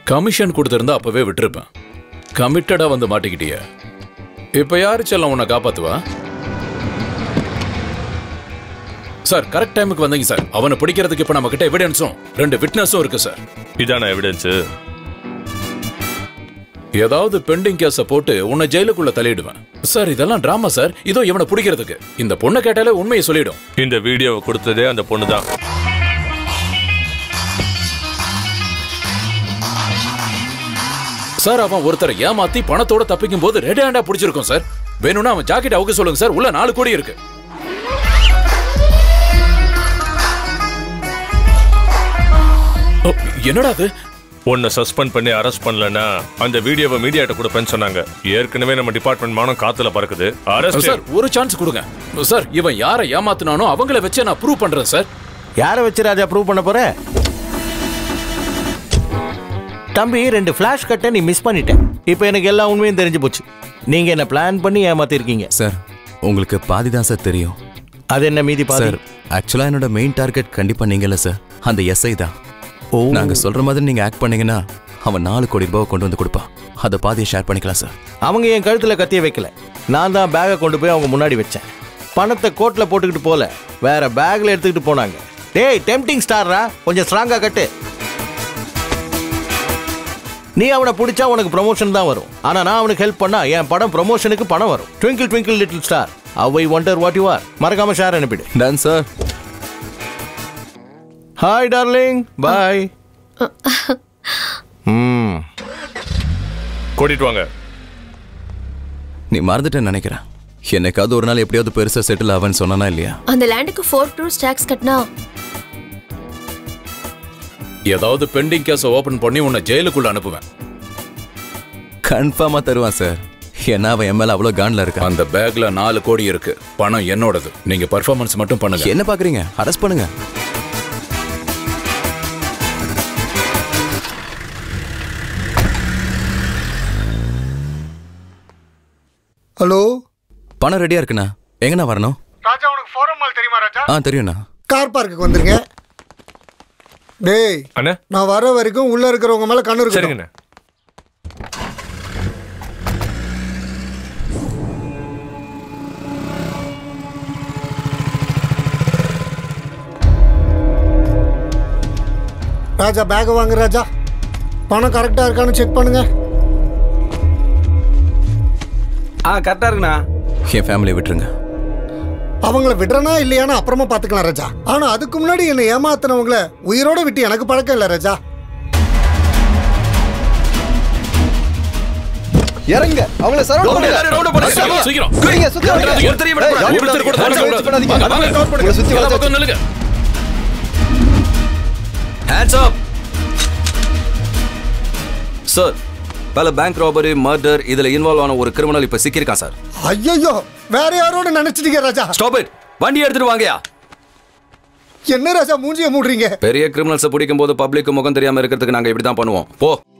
Commission கொடுத்திருந்தா அப்பவே விட்டிருப்பேன் கமிட்டடா வந்து மாட்டிக்கிட்டிய இப்ப யாரு செல்லம் உன்னை காப்பாத்துவா சார் கரெக்ட் டைமுக்கு வந்தீங்க சார் அவனை பிடிக்கிறதுக்கு இப்ப நம்ம கிட்ட எவிடன்ஸும் ரெண்டு விட்னஸும் இருக்கு சார் இதான எவிடன்ஸ் ஏதாவது பெண்டிங் கேஸ போட்டு உன்னை ஜெயிலுக்குள்ள தள்ளிடுவேன் சார் இதெல்லாம் டிராமா சார் இதோ இவனை பிடிக்கிறதுக்கு இந்த பொண்ணை கேட்டாலே உண்மையை சொல்லிடும் இந்த வீடியோவை கொடுத்ததே அந்த பொண்ணு தான் சார் அவன் ஒருத்தரை ஏமாத்தி பணத்தோட தப்பிக்கும் போது ரெட் ஹேண்டா பிடிச்சிருக்கோம் சார் வேணும்னா அவன் ஜாக்கெட் அவுக்க சொல்லுங்க சார் உள்ள நாலு கோடி இருக்கு ஓ, என்னடா அது உன்னை சஸ்பெண்ட் பண்ணி அரெஸ்ட் பண்ணலன்னா அந்த வீடியோவை மீடியாட்ட கொடுப்பேன்னு சொன்னாங்க ஏற்கனவே நம்ம டிபார்ட்மெண்ட் மானம் காத்துல பறக்குது அரெஸ்ட் சார் ஒரு சான்ஸ் கொடுங்க சார் இவன் யாரை ஏமாத்தினானோ அவங்கள வச்சே நான் ப்ரூவ் பண்றேன் சார் யாரை வச்சு ராஜா ப்ரூவ் பண்ண போற தம்பி ரெண்டு ஃபிளாஷ் கட்டை நீ மிஸ் பண்ணிட்ட இப்போ எனக்கு எல்லா உண்மையும் தெரிஞ்சு போச்சு நீங்க என்ன பிளான் பண்ணி ஏமாத்திருக்கீங்க சார் உங்களுக்கு பாதி தான் சார் தெரியும் அது என்ன மீதி பாதி சார் ஆக்சுவலா என்னோட மெயின் டார்கெட் கண்டிப்பா நீங்கல்ல சார் அந்த எஸ்ஐ தான் ஓ நாங்க சொல்ற மாதிரி நீங்க ஆக்ட் பண்ணீங்கன்னா அவன் நாலு கோடி ரூபாய் கொண்டு வந்து கொடுப்பான் அதை பாதியை ஷேர் பண்ணிக்கலாம் சார் அவங்க என் கழுத்துல கத்திய வைக்கல நான் தான் பேக்கை கொண்டு போய் அவங்க முன்னாடி வச்சேன் பணத்தை கோட்ல போட்டுக்கிட்டு போல வேற பேக்ல எடுத்துக்கிட்டு போனாங்க டேய் டெம்டிங் ஸ்டார்ரா கொஞ்சம் ஸ்ட்ராங்கா கட்டு நீ அவனை பிடிச்சா உனக்கு ப்ரமோஷன் தான் வரும் ஆனா நான் அவனுக்கு ஹெல்ப் பண்ணா என் படம் ப்ரமோஷனுக்கு பணம் வரும் twinkle twinkle little star how I wonder what you are மறக்காம ஷேர் அனுப்பிடு done sir hi darling bye ம் கூட்டிட்டு வாங்க நீ மறந்துட்டேன்னு நினைக்கிறேன் என்னைக்காவது ஒரு நாள் எப்படியாவது பெருசா செட்டில் ஆவன்னு சொன்னானா இல்லையா அந்த லேண்டுக்கு ஃபோர் க்ரோஸ் டேக்ஸ் கட்டினா ஏதாவது பெண்டிங் கேஸ ஓபன் பண்ணி உன்னை ஜெயிலுக்குள்ள அனுப்புவேன் கன்ஃபார்மா தருவான் சார் ஏன்னா அவன் என் மேல அவ்வளவு கான்ல இருக்கான் அந்த பேக்ல நாலு கோடி இருக்கு பணம் என்னோடது நீங்க பர்ஃபார்மன்ஸ் மட்டும் பண்ணுங்க என்ன பாக்குறீங்க அரெஸ்ட் பண்ணுங்க ஹலோ பணம் ரெடியா இருக்குண்ணா எங்கண்ணா வரணும் ராஜா உனக்கு ஃபோரம் மால் தெரியுமா ராஜா ஆ தெரியும்ண்ணா கார் பார்க்குக்கு வந்துருங்க டேய் அண்ணா நான் வர வரைக்கும் உள்ள இருக்கிறவங்க மேல கண்ணு இருக்கு சரிங்கண்ணா ராஜா பேக் வாங்க ராஜா பணம் கரெக்டா இருக்கான்னு செக் பண்ணுங்க ஆ கரெக்டா இருக்குண்ணா என் ஃபேமிலியை விட்டுருங்க அவங்கள விடுறனா இல்லையான்னு அப்புறமா பாத்துக்கலாம் ராஜா ஆனா அதுக்கு முன்னாடி என்னை ஏமாத்தினவங்கள உயிரோட விட்டு எனக்கு பழக்கம் இல்ல ராஜா இறங்க அவங்கள சரௌண்ட் சீக்கிரம் நீங்க சுத்தி வளைங்க. ஒருத்தரையும் விட கூடாது. ஏய், ஒருத்தர் கூட யாரும் தடுக்க முயற்சி கூடாது. பண்ணாதீங்க. வாங்க, வாங்க, உங்களை சுத்தி எல்லா வளைச்சு பக்கம் நில்லுங்க. ஹேண்ட்ஸ் அப் சார் பல பேங்க் ராபரி மர்டர் இதுல இன்வால்வ் ஆன ஒரு கிரிமினல் இப்ப சிக்கியிருக்கான் சார் ஐயோ வேற யாரோட நினைச்சிட்டீங்க ராஜா ஸ்டாப் இட் வண்டி எடுத்துட்டு வாங்கயா என்ன ராஜா மூஞ்சிய மூடுறீங்க பெரிய கிரிமினல்ஸை பிடிக்கும் போது பப்ளிக் முகம் தெரியாம இருக்கிறதுக்கு நாங்க இப்படி தான் பண்ணுவோம் போ